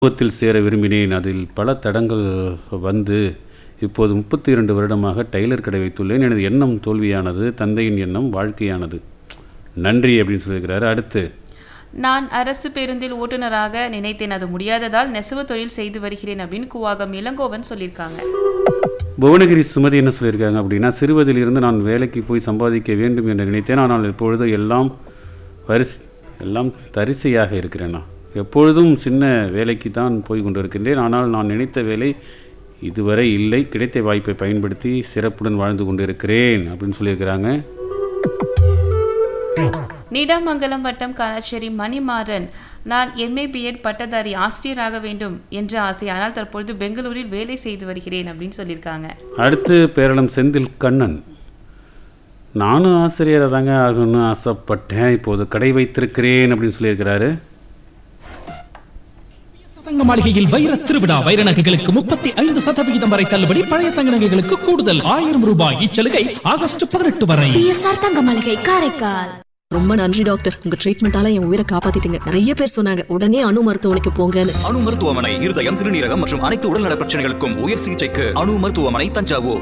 சமூகத்தில் சேர விரும்பினேன் அதில் பல தடங்கள் வந்து இப்போது முப்பத்தி இரண்டு வருடமாக டெய்லர் கடை வைத்துள்ளேன் எனது எண்ணம் தோல்வியானது தந்தையின் எண்ணம் வாழ்க்கையானது நன்றி அப்படின்னு சொல்லியிருக்கிறாரு அடுத்து நான் அரசு பேருந்தில் ஓட்டுநராக நினைத்தேன் அது முடியாததால் நெசவு தொழில் செய்து வருகிறேன் அப்படின்னு கூவாகம் இளங்கோவன் சொல்லியிருக்காங்க புவனகிரி சுமதி என்ன சொல்லியிருக்காங்க அப்படின்னா சிறுவதில் இருந்து நான் வேலைக்கு போய் சம்பாதிக்க வேண்டும் என்று நினைத்தேன் ஆனால் இப்பொழுது எல்லாம் வரிசை எல்லாம் தரிசையாக இருக்கிறேனா எப்பொழுதும் சின்ன வேலைக்கு தான் போய் கொண்டிருக்கின்றேன் ஆனால் நான் நினைத்த வேலை இதுவரை இல்லை கிடைத்த வாய்ப்பை பயன்படுத்தி சிறப்புடன் வாழ்ந்து கொண்டிருக்கிறேன் அப்படின்னு சொல்லியிருக்கிறாங்க நீடாமங்கலம் வட்டம் காலாச்சேரி மணிமாறன் நான் எம்ஏ பிஎட் பட்டதாரி ஆசிரியராக வேண்டும் என்ற ஆசை ஆனால் தற்பொழுது பெங்களூரில் வேலை செய்து வருகிறேன் அப்படின்னு சொல்லியிருக்காங்க அடுத்து பேரளம் செந்தில் கண்ணன் நானும் ஆசிரியராக தாங்க ஆகணும்னு ஆசைப்பட்டேன் இப்போது கடை வைத்திருக்கிறேன் அப்படின்னு சொல்லியிருக்கிறாரு தங்க மாளிகையில் வைர திருவிழா வைர நகைகளுக்கு முப்பத்தி ஐந்து சதவிகிதம் வரை தள்ளுபடி பழைய தங்க நகைகளுக்கு கூடுதல் ஆயிரம் ரூபாய் இச்சலுகை ஆகஸ்ட் பதினெட்டு வரை பிஎஸ்ஆர் தங்க மளிகை காரைக்கால் ரொம்ப நன்றி டாக்டர் உங்க ட்ரீட்மெண்டால என் உயிரை காப்பாத்திட்டீங்க நிறைய பேர் சொன்னாங்க உடனே அணு மருத்துவமனைக்கு போங்கன்னு அணு மருத்துவமனை இருதயம் சிறுநீரகம் மற்றும் அனைத்து உடல்நல பிரச்சனைகளுக்கும் உயர் சிகிச்சைக்கு அணு மருத்துவமனை தஞ்சாவூர்